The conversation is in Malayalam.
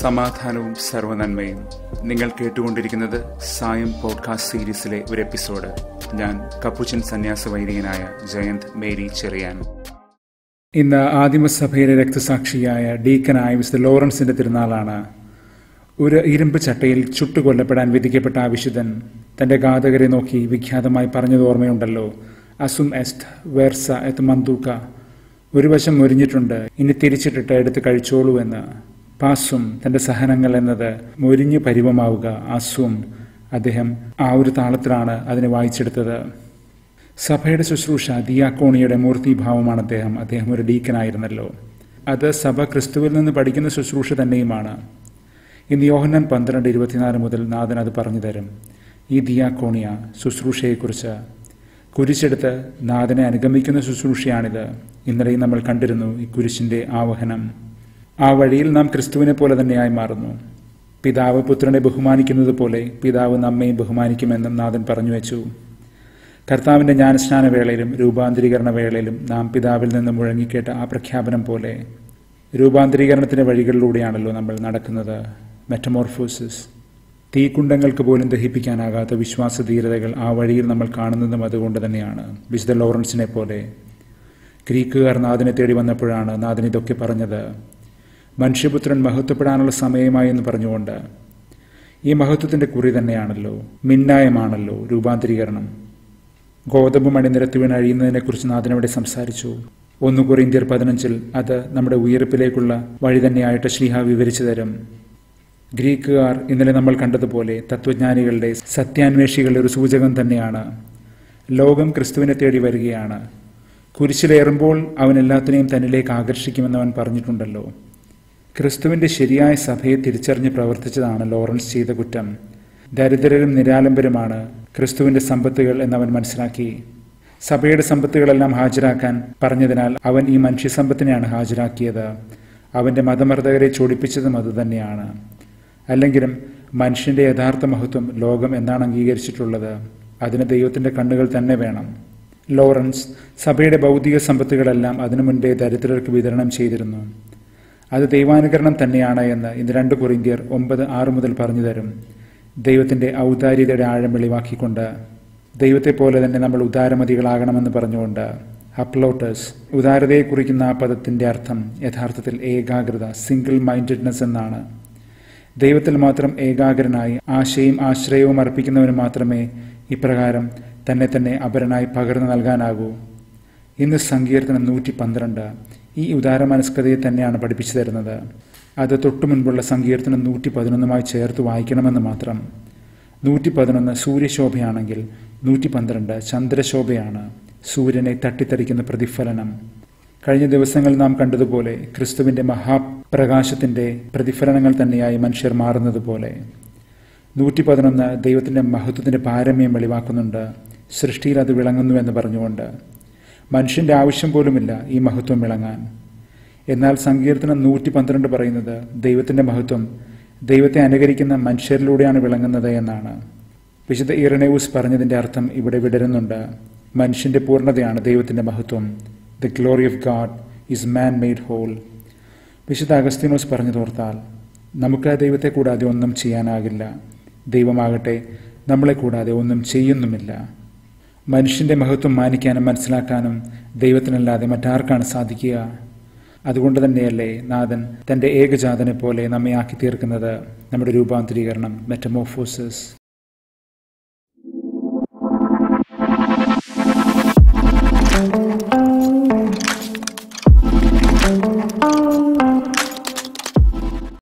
സമാധാനവും സർവനന്മയും നിങ്ങൾ കേട്ടുകൊണ്ടിരിക്കുന്നത് സായം പോഡ്കാസ്റ്റ് സീരീസിലെ ഒരു എപ്പിസോഡ് ഞാൻ കപ്പുച്ചൻ സന്യാസ വൈദികനായ ജയന്ത് മേരി ചെറിയാൻ ഇന്ന് ആദിമസഭയിലെ രക്തസാക്ഷിയായ ഡീക്കനായ മിസ്റ്റർ ലോറൻസിന്റെ തിരുനാളാണ് ഒരു ഇരുമ്പ് ചട്ടയിൽ ചുട്ടുകൊല്ലപ്പെടാൻ വിധിക്കപ്പെട്ട ആ വിശുദ്ധൻ തന്റെ ഘാതകരെ നോക്കി വിഖ്യാതമായി പറഞ്ഞത് ഓർമ്മയുണ്ടല്ലോ അസും എസ്റ്റ് വേർസ എത്ത് മന്ദൂക്ക ഒരു വശം മുരിഞ്ഞിട്ടുണ്ട് ഇനി തിരിച്ചിട്ടിട്ട് എടുത്ത് കഴിച്ചോളൂ എന്ന് പാസും തന്റെ സഹനങ്ങൾ എന്നത് മുരിഞ്ഞു പരിവമാവുക അസും അദ്ദേഹം ആ ഒരു താളത്തിലാണ് അതിനെ വായിച്ചെടുത്തത് സഭയുടെ ശുശ്രൂഷ ദിയാക്കോണിയുടെ മൂർത്തിഭാവമാണ് അദ്ദേഹം അദ്ദേഹം ഒരു ഡീക്കനായിരുന്നല്ലോ അത് സഭ ക്രിസ്തുവിൽ നിന്ന് പഠിക്കുന്ന ശുശ്രൂഷ തന്നെയുമാണ് ഇന്ന് യോഹന്നാൻ പന്ത്രണ്ട് ഇരുപത്തിനാല് മുതൽ നാഥൻ അത് പറഞ്ഞു തരും ഈ ദിയാക്കോണിയ ശുശ്രൂഷയെക്കുറിച്ച് കുരിശെടുത്ത് നാഥനെ അനുഗമിക്കുന്ന ശുശ്രൂഷയാണിത് ഇന്നലെയും നമ്മൾ കണ്ടിരുന്നു ഈ കുരിശിന്റെ ആവഹനം ആ വഴിയിൽ നാം ക്രിസ്തുവിനെ പോലെ തന്നെയായി മാറുന്നു പിതാവ് പുത്രനെ ബഹുമാനിക്കുന്നത് പോലെ പിതാവ് നമ്മയും ബഹുമാനിക്കുമെന്നും നാഥൻ പറഞ്ഞു വെച്ചു കർത്താവിന്റെ ജ്ഞാനസ്നാന വേളയിലും രൂപാന്തരീകരണ വേളയിലും നാം പിതാവിൽ നിന്ന് മുഴങ്ങിക്കേട്ട ആ പ്രഖ്യാപനം പോലെ രൂപാന്തരീകരണത്തിന്റെ വഴികളിലൂടെയാണല്ലോ നമ്മൾ നടക്കുന്നത് മെറ്റമോർഫോസിസ് തീക്കുണ്ടങ്ങൾക്ക് പോലും ദഹിപ്പിക്കാനാകാത്ത വിശ്വാസധീരതകൾ ആ വഴിയിൽ നമ്മൾ കാണുന്നതും അതുകൊണ്ട് തന്നെയാണ് വിശുദ്ധ ലോറൻസിനെ പോലെ ഗ്രീക്കുകാർ നാഥനെ തേടി വന്നപ്പോഴാണ് നാഥൻ ഇതൊക്കെ പറഞ്ഞത് മനുഷ്യപുത്രൻ മഹത്വപ്പെടാനുള്ള സമയമായി എന്ന് പറഞ്ഞുകൊണ്ട് ഈ മഹത്വത്തിന്റെ കുറി തന്നെയാണല്ലോ മിന്നായമാണല്ലോ രൂപാന്തരീകരണം ഗോതമ്പ് മണി നിരത്തി വീണ് അഴിയുന്നതിനെക്കുറിച്ച് നാഥനവിടെ സംസാരിച്ചു ഒന്ന് കൊറിന്ത്യർ പതിനഞ്ചിൽ അത് നമ്മുടെ ഉയർപ്പിലേക്കുള്ള വഴി തന്നെയായിട്ട് ശ്രീഹ വിവരിച്ചു തരും ഗ്രീക്കുകാർ ഇന്നലെ നമ്മൾ കണ്ടതുപോലെ തത്വജ്ഞാനികളുടെ സത്യാന്വേഷികളുടെ ഒരു സൂചകം തന്നെയാണ് ലോകം ക്രിസ്തുവിനെ തേടി വരികയാണ് കുരിശിലേറുമ്പോൾ അവൻ എല്ലാത്തിനെയും തന്നിലേക്ക് ആകർഷിക്കുമെന്ന് അവൻ പറഞ്ഞിട്ടുണ്ടല്ലോ ക്രിസ്തുവിന്റെ ശരിയായ സഭയെ തിരിച്ചറിഞ്ഞ് പ്രവർത്തിച്ചതാണ് ലോറൻസ് ചെയ്ത കുറ്റം ദരിദ്രരും നിരാലംബരുമാണ് ക്രിസ്തുവിന്റെ സമ്പത്തുകൾ എന്നവൻ മനസ്സിലാക്കി സഭയുടെ സമ്പത്തുകളെല്ലാം ഹാജരാക്കാൻ പറഞ്ഞതിനാൽ അവൻ ഈ മനുഷ്യസമ്പത്തിനെയാണ് ഹാജരാക്കിയത് അവന്റെ മതമർദ്ദകരെ ചൊടിപ്പിച്ചതും അതുതന്നെയാണ് അല്ലെങ്കിലും മനുഷ്യന്റെ യഥാർത്ഥ മഹത്വം ലോകം എന്നാണ് അംഗീകരിച്ചിട്ടുള്ളത് അതിന് ദൈവത്തിന്റെ കണ്ണുകൾ തന്നെ വേണം ലോറൻസ് സഭയുടെ ഭൗതിക സമ്പത്തുകളെല്ലാം അതിനു മുൻപേ ദരിദ്രർക്ക് വിതരണം ചെയ്തിരുന്നു അത് ദൈവാനുകരണം തന്നെയാണ് എന്ന് ഇന്ന് രണ്ട് കൊറിന്ത്യർ ഒമ്പത് ആറ് മുതൽ പറഞ്ഞു തരും ദൈവത്തിന്റെ ഔദാര്യതയുടെ ആഴം വെളിവാക്കിക്കൊണ്ട് ദൈവത്തെ പോലെ തന്നെ നമ്മൾ ഉദാരമതികളാകണമെന്ന് പറഞ്ഞുകൊണ്ട് അപ്ലോട്ടേഴ്സ് ഉദാരതയെ കുറിക്കുന്ന ആ പദത്തിന്റെ അർത്ഥം യഥാർത്ഥത്തിൽ ഏകാഗ്രത സിംഗിൾ മൈൻഡഡ്നെസ് എന്നാണ് ദൈവത്തിൽ മാത്രം ഏകാഗ്രനായി ആശയും ആശ്രയവും അർപ്പിക്കുന്നവന് മാത്രമേ ഇപ്രകാരം തന്നെ തന്നെ അപരനായി പകർന്നു നൽകാനാകൂ ഇന്ന് സങ്കീർത്തനം നൂറ്റി പന്ത്രണ്ട് ഈ ഉദാരമനസ്കതയെ തന്നെയാണ് പഠിപ്പിച്ചു തരുന്നത് അത് തൊട്ടു മുൻപുള്ള സങ്കീർത്തനം നൂറ്റി പതിനൊന്നുമായി ചേർത്ത് വായിക്കണമെന്ന് മാത്രം നൂറ്റി പതിനൊന്ന് സൂര്യശോഭയാണെങ്കിൽ നൂറ്റി പന്ത്രണ്ട് ചന്ദ്രശോഭയാണ് സൂര്യനെ തട്ടിത്തെറിക്കുന്ന പ്രതിഫലനം കഴിഞ്ഞ ദിവസങ്ങൾ നാം കണ്ടതുപോലെ ക്രിസ്തുവിന്റെ മഹാപ്രകാശത്തിന്റെ പ്രതിഫലനങ്ങൾ തന്നെയായി മനുഷ്യർ മാറുന്നത് പോലെ നൂറ്റി പതിനൊന്ന് ദൈവത്തിന്റെ മഹത്വത്തിന്റെ പാരമ്യം വെളിവാക്കുന്നുണ്ട് സൃഷ്ടിയിൽ അത് വിളങ്ങുന്നു എന്ന് പറഞ്ഞുകൊണ്ട് മനുഷ്യന്റെ ആവശ്യം പോലുമില്ല ഈ മഹത്വം വിളങ്ങാൻ എന്നാൽ സങ്കീർത്തനം നൂറ്റി പന്ത്രണ്ട് പറയുന്നത് ദൈവത്തിന്റെ മഹത്വം ദൈവത്തെ അനുകരിക്കുന്ന മനുഷ്യരിലൂടെയാണ് വിളങ്ങുന്നത് എന്നാണ് വിശുദ്ധ ഇറനേവൂസ് പറഞ്ഞതിന്റെ അർത്ഥം ഇവിടെ വിടരുന്നുണ്ട് മനുഷ്യന്റെ പൂർണ്ണതയാണ് ദൈവത്തിന്റെ മഹത്വം the glory of God is man made whole വിശുദ്ധ അഗസ്തീനോസ് പറഞ്ഞു തോർത്താൽ നമുക്ക് ആ ദൈവത്തെ കൂടാതെ ഒന്നും ചെയ്യാനാകില്ല ദൈവമാകട്ടെ നമ്മളെ കൂടാതെ ഒന്നും ചെയ്യുന്നുമില്ല മനുഷ്യന്റെ മഹത്വം മാനിക്കാനും മനസ്സിലാക്കാനും ദൈവത്തിനല്ലാതെ മറ്റാർക്കാണ് സാധിക്കുക അതുകൊണ്ട് തന്നെയല്ലേ നാഥൻ തന്റെ ഏകജാതനെ പോലെ നമ്മെ ആക്കി തീർക്കുന്നത് നമ്മുടെ രൂപാന്തരീകരണം മെറ്റമോഫോസിസ്